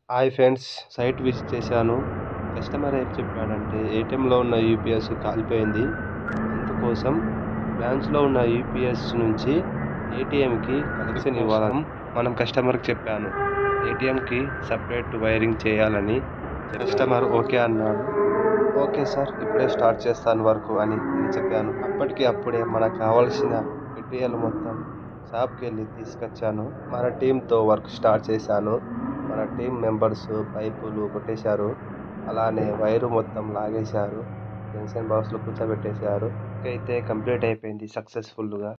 hi friends site visit చేశాను customer ఏం చెప్పాడంటే ఏటీఎంలో ఉన్న యూపీఎస్ కాలిపోయింది అందుకోసం బ్రాంచ్లో ఉన్న యూపీఎస్ నుంచి ఏటీఎంకి కనెక్షన్ ఇవ్వాలని మనం కస్టమర్కి చెప్పాను ఏటీఎంకి సపరేట్ వైరింగ్ చేయాలని కస్టమర్ ఓకే అన్నాడు ఓకే సార్ ఇప్పుడే స్టార్ట్ చేస్తాను వర్క్ అని నేను చెప్పాను అప్పటికి అప్పుడే మనకు కావాల్సిన మెటీరియల్ మొత్తం షాప్కి వెళ్ళి తీసుకొచ్చాను మన టీంతో వర్క్ స్టార్ట్ చేశాను మన టీం మెంబర్స్ పైపులు కొట్టేశారు అలానే వైరు మొత్తం లాగేశారు జంక్షన్ బాక్స్లో కూర్చోబెట్టేశారు అయితే కంప్లీట్ అయిపోయింది సక్సెస్ఫుల్గా